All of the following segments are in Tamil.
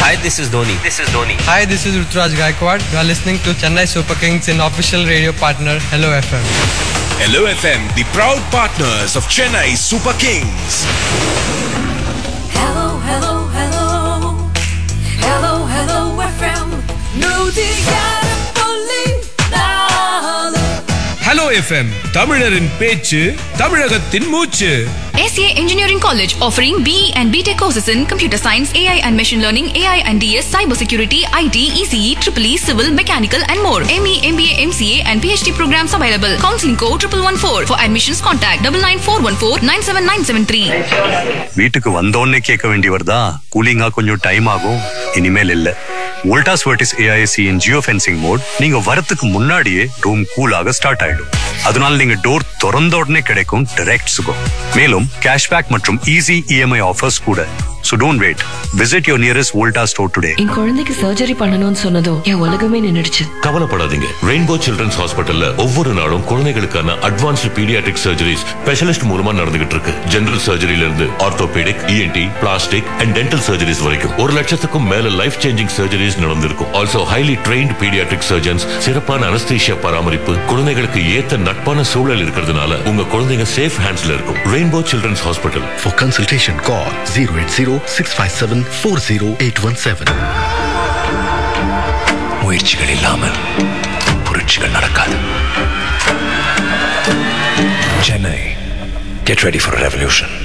Hi, this is Dhoni. This is Dhoni. Hi, this is Ruturaj Gaikwad. You are listening to Chennai Super Kings in official radio partner Hello FM. Hello FM, the proud partners of Chennai Super Kings. Hello, hello, hello. Hello, hello, FM. No Hello FM, தமிழரின் பேச்சு தமிழகத்தின் மூச்சு SCA Engineering College offering BE and BTech courses in computer science, AI and machine learning, AI and DS, cybersecurity, IT, ECE, EEE, civil, mechanical and more. ME, MBA, MCA and PhD programs available. Counseling code triple one four. For admissions contact double nine four one four nine seven nine seven three. வீட்டுக்கு வந்தோடனே கேட்க வேண்டியவர் தான் கூலிங்கா கொஞ்சம் டைம் ஆகும் இனிமேல் இல்ல Voltas Vertis AIC in geo fencing mode நீங்க வரத்துக்கு முன்னாடியே ரூம் கூலாக ஸ்டார்ட் ஆயிடும் அதனால நீங்க டோர் திறந்த உடனே கிடைக்கும் டைரக்ட் சுகம் மேலும் கேஷ்பேக் மற்றும் ஈஸி இஎம்ஐ ஆஃபர்ஸ் கூட so don't wait visit your nearest Voltas store today என் குழந்தைக்கு சர்ஜரி பண்ணணும்னு சொன்னதும் என் உலகமே நின்னுடுச்சு கவலைப்படாதீங்க ரெயின்போ சில்ட்ரன்ஸ் ஹாஸ்பிட்டல்ல ஒவ்வொரு நாளும் குழந்தைகளுக்கான அட்வான்ஸ்டு பீடியாட்ரிக் சர்ஜரிஸ் ஸ்பெஷலிஸ்ட் மூலமா நடந்துகிட்டு இருக்கு ஜெனரல் சர்ஜரியில இருந்து orthopaedic ENT plastic and dental surgeries வரைக்கும் ஒரு லட்சத்துக்கும் மேல லைஃப் சேஞ்சிங் சர்ஜரிஸ் நடந்திருக்கும் also highly trained paediatric surgeons சிறப்பான அனஸ்தீஷியா பராமரிப்பு குழந்தைகளுக்கு ஏத்த நட்பான சூழல் இருக்கிறதுனால உங்க குழந்தைங்க சேஃப் ஹேண்ட்ஸ்ல இருக்கும் Rainbow children's hospital For consultation, call 080 657 40817. முயற்சிகள் இல்லாமல் புரட்சிகள் நடக்காது Chennai get ready for revolution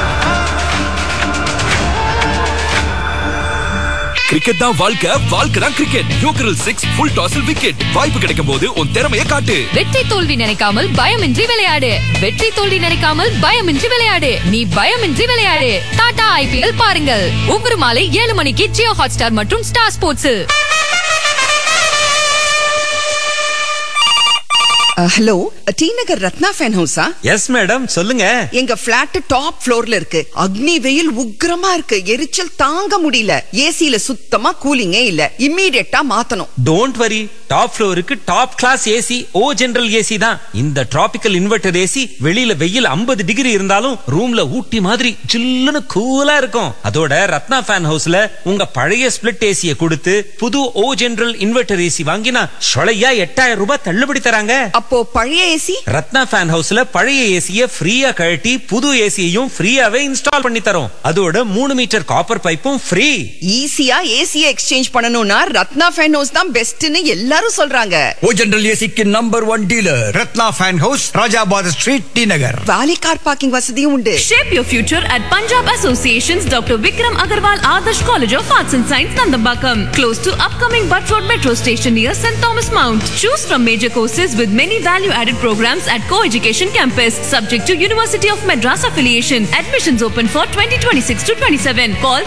cricket தான் வாழ்க்கை வாழ்க்கை தான் கிரிக்கெட் யோக்கரல் சிக்ஸ் ஃபுல் டாஸில் விக்கெட் வாய்ப்பு கிடைக்கும் போது உன் திறமையை காட்டு வெற்றி தோல்வி நினைக்காமல் பயமின்றி விளையாடு வெற்றி தோல்வி நினைக்காமல் பயமின்றி விளையாடு நீ பயமின்றி விளையாடு டாடா ஐபிஎல் பாருங்கள் ஒவ்வொரு மாலை ஏழு மணிக்கு ஜியோ ஹாட்ஸ்டார் மற்றும் ஸ்டார் ஸ்போர்ட்ஸில் hello T Nagar Ratna fan ஹவுஸா எஸ் மேடம் சொல்லுங்க எங்க பிளாட் டாப் ஃப்ளோர்ல இருக்கு அக்னி வெயில் உக்கிரமா இருக்கு எரிச்சல் தாங்க முடியல ஏசில சுத்தமா கூலிங்கே இல்ல இம்மீடியட்டா மாத்தணும் டோன்ட் வரி டாப் ஃப்ளோருக்கு top class AC oh General AC தான் இந்த டிராபிக்கல் இன்வெர்டர் ஏசி வெளியில வெயில் 50 டிகிரி இருந்தாலும் ரூம்ல ஊட்டி மாதிரி சில்லுன்னு கூலா இருக்கும் அதோட ரத்னா ஃபேன் ஹவுஸ்ல உங்க பழைய ஸ்பிளிட் ஏசியை கொடுத்து புது ஓ ஜெனரல் இன்வெர்டர் ஏசி வாங்கினா சொலையா எட்டாயிரம் ரூபாய் தள்ளுபடி தராங்க அப்போ பழைய ஏசி ரத்னா ஃபேன் ஹவுஸ்ல பழைய ஏசிய ஃப்ரீயா கழட்டி புது ஏசியையும் ஃப்ரீயாவே இன்ஸ்டால் பண்ணி தரோம் அதோட மூணு மீட்டர் காப்பர் பைப்பும் ஃப்ரீ ஈஸியா ஏசிய எக்ஸ்சேஞ்ச் பண்ணணும்னா ரத்னா ஃபேன் ஹவுஸ் தான் பெஸ்ட்னு எல்லாரும் சொல்றாங்க ஓ ஜெனரல் ஏசிக்கு number one dealer Ratna fan house Rajabad street T Nagar valet car parking வசதியும் உண்டு Shape your future at Punjab Association's Dr. Vikram Agarwal Adarsh College of Arts and Science, Nandambakam. Close to upcoming Butt Road Metro Station near St. Thomas Mount. Choose from major courses with many value-added programs at Co-Education Campus. Subject to University of Madras affiliation. Admissions open for 2026 to 27. Call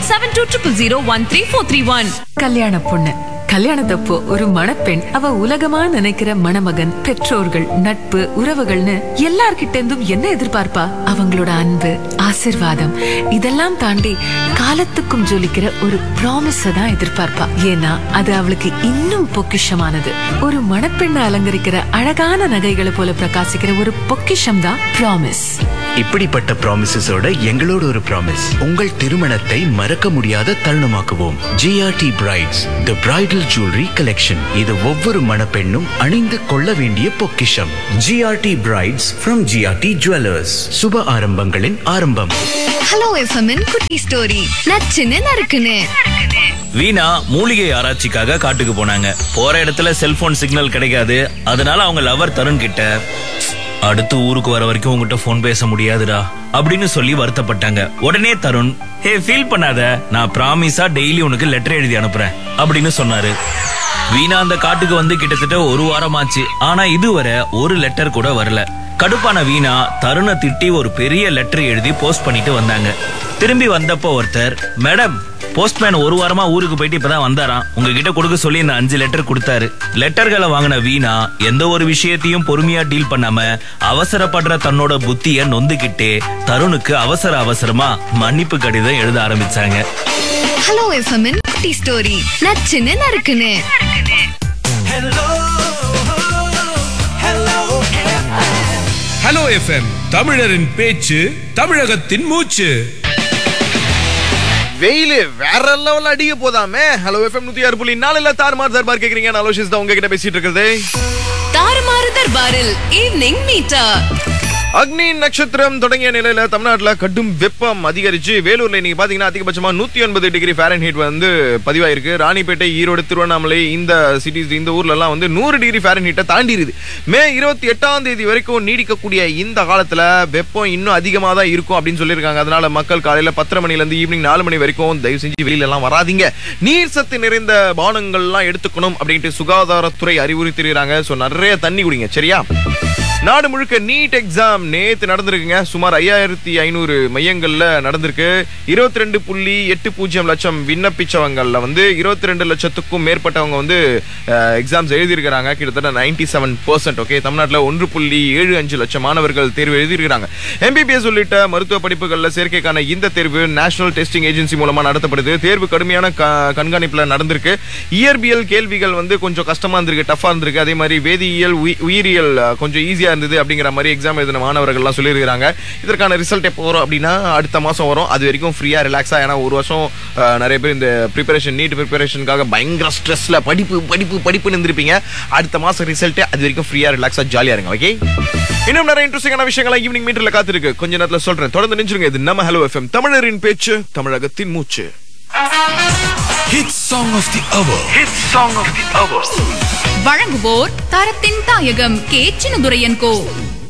7200 கல்யாண பொண்ணு கல்யாணத்தப்போ ஒரு மணப்பெண் அவ உலகமா நினைக்கிற மணமகன் பெற்றோர்கள் நட்பு உறவுகள்னு எல்லார்கிட்ட இருந்தும் என்ன எதிர்பார்ப்பா அவங்களோட அன்பு ஆசிர்வாதம் இதெல்லாம் தாண்டி காலத்துக்கும் ஜொலிக்கிற ஒரு ப்ராமிஸ தான் எதிர்பார்ப்பா ஏன்னா அது அவளுக்கு இன்னும் பொக்கிஷமானது ஒரு மணப்பெண்ணை அலங்கரிக்கிற அழகான நகைகளை போல பிரகாசிக்கிற ஒரு பொக்கிஷம் தான் ப்ராமிஸ் இப்படிப்பட்ட ப்ராமிசஸோட எங்களோட ஒரு ப்ராமிஸ் உங்கள் திருமணத்தை மறக்க முடியாத தருணமாக்குவோம் GRT brides the bridal jewellery collection இது ஒவ்வொரு மணப்பெண்ணும் அணிந்து கொள்ள வேண்டிய பொக்கிஷம் GRT brides from GRT jewellers சுப ஆரம்பங்களின் ஆரம்பம் ஹலோ எஃப்எம்மின் குட்டி ஸ்டோரி நச்சுன்னு நறுக்குன்னு வீணா மூலிகை ஆராய்ச்சிக்காக காட்டுக்கு போனாங்க போற இடத்துல செல்போன் சிக்னல் கிடைக்காது அதனால அவங்க லவர் தருண் கிட்ட அடுத்து ஊருக்கு வர வரைக்கும் உங்ககிட்ட போன் பேச முடியாதுடா அப்படின்னு சொல்லி வருத்தப்பட்டாங்க உடனே தருண் ஹே ஃபீல் பண்ணாத நான் ப்ராமிஸா டெய்லி உனக்கு லெட்டர் எழுதி அனுப்புறேன் அப்படின்னு சொன்னாரு வீணா அந்த காட்டுக்கு வந்து கிட்டத்தட்ட ஒரு வாரமாச்சு ஆனா இதுவரை ஒரு லெட்டர் கூட வரல கடுப்பான வீணா தருணை திட்டி ஒரு பெரிய லெட்டர் எழுதி போஸ்ட் பண்ணிட்டு வந்தாங்க திரும்பி வந்தப்போ ஒருத்தர் மேடம் போஸ்ட்மேன் ஒரு வாரமா ஊருக்கு போயிட்டு இப்பதான் வந்தாராம் உங்ககிட்ட கொடுக்க சொல்லி இந்த அஞ்சு லெட்டர் கொடுத்தாரு லெட்டர்களை வாங்கின வீணா எந்த ஒரு விஷயத்தையும் பொறுமையா டீல் பண்ணாம அவசரப்படுற தன்னோட புத்திய நொந்துகிட்டே தருணுக்கு அவசர அவசரமா மன்னிப்பு கடிதம் எழுத ஆரம்பிச்சாங்க ஹலோ எஃப்எம்மின் குட்டி ஸ்டோரி நச்சுன்னு நறுக்குன்னு ஹலோ எஃப்எம் தமிழரின் பேச்சு தமிழகத்தின் மூச்சு வெயில் வேற லெவல் அடிக்க போதாமே ஹலோ எஃப்எம் நூத்தி ஆறு புள்ளி நாலுல தாறுமாறு தர்பார் கேக்குறீங்க நான் அலோஷிஸ் தான் உங்ககிட்ட பேசிட்டு இருக்கிறது தாறுமாறு தர்பாரில் ஈவினிங் மீட்டா அக்னி நட்சத்திரம் தொடங்கிய நிலையில தமிழ்நாட்டுல கடும் வெப்பம் அதிகரிச்சு வேலூர்ல இன்னைக்கு பாத்தீங்கன்னா அதிகபட்சமா நூத்தி ஒன்பது டிகிரி ஃபாரன்ஹீட் வந்து பதிவாயிருக்கு ராணிப்பேட்டை ஈரோடு திருவண்ணாமலை இந்த சிட்டிஸ் இந்த ஊர்ல எல்லாம் வந்து நூறு டிகிரி ஃபாரன்ஹீட்டை தாண்டிடுது மே இருபத்தி எட்டாம் தேதி வரைக்கும் நீடிக்கக்கூடிய இந்த காலத்துல வெப்பம் இன்னும் அதிகமா தான் இருக்கும் அப்படின்னு சொல்லியிருக்காங்க அதனால மக்கள் காலையில பத்தரை மணில இருந்து ஈவினிங் நாலு மணி வரைக்கும் தயவு செஞ்சு வெளியில எல்லாம் வராதீங்க நீர் சத்து நிறைந்த பானங்கள்லாம் எடுத்துக்கணும் அப்படின்ட்டு சுகாதாரத்துறை அறிவுறுத்திருக்காங்க சோ நிறைய தண்ணி குடிங்க சரியா நாடு முழுக்க நீட் எக்ஸாம் நேத்து நடந்திருக்குங்க சுமார் ஐயாயிரத்தி ஐநூறு மையங்கள்ல நடந்திருக்கு இருபத்தி ரெண்டு புள்ளி எட்டு பூஜ்ஜியம் லட்சம் விண்ணப்பிச்சவங்கள்ல வந்து இருபத்தி ரெண்டு லட்சத்துக்கும் மேற்பட்டவங்க வந்து எக்ஸாம்ஸ் எழுதியிருக்கிறாங்க கிட்டத்தட்ட நைன்டி செவன் பர்சன்ட் ஓகே தமிழ்நாட்டில் ஒன்று புள்ளி ஏழு அஞ்சு லட்சம் மாணவர்கள் தேர்வு எழுதியிருக்கிறாங்க எம்பிபிஎஸ் உள்ளிட்ட மருத்துவ படிப்புகள்ல சேர்க்கைக்கான இந்த தேர்வு நேஷனல் டெஸ்டிங் ஏஜென்சி மூலமா நடத்தப்படுது தேர்வு கடுமையான க- கண்காணிப்புல நடந்திருக்கு இயற்பியல் கேள்விகள் வந்து கொஞ்சம் கஷ்டமா இருந்திருக்கு டஃபா இருந்திருக்கு அதே மாதிரி வேதியியல் உயி- உயிரியல் அஹ், கொஞ்சம் ஈஸியா இருந்தது அப்படிங்கிற மாதிரி எக்ஸாம் எழுதின மாணவர்கள்லாம் சொல்லியிருக்காங்க இதற்கான ரிசல்ட் எப்போ வரும் அப்படின்னா அடுத்த மாசம் வரும் அது வரைக்கும் ஃப்ரீயா ரிலாக்ஸா ஏன்னா ஒரு வருஷம் அஹ், நிறைய பேர் இந்த ப்ரிப்பரேஷன் நீட் ப்ரிப்பரேஷனுக்காக பயங்கர ஸ்ட்ரெஸ்ல படிப்பு படிப்பு படிப்புன்னு இருந்திருப்பீங்க அடுத்த மாசம் ரிசல்ட் அது வரைக்கும் ஃப்ரீயா ரிலாக்ஸா ஜாலியா இருங்க ஓகே இன்னும் நிறைய இன்ட்ரெஸ்டிங்கான விஷயங்களை ஈவினிங் மீட்டர்ல காத்திருக்கு கொஞ்ச நேரத்துல சொல்றேன் தொடர்ந்து நினைச்சிருங்க இது நம்ம ஹலோ எஃப்எம் தமிழரின் பேச்சு தமிழகத்தின் மூச்சு hit song of the hour hit song of the hour வழங்குவோர் தரத்தின் தாயகம் கே சின்னதுரையன் கோ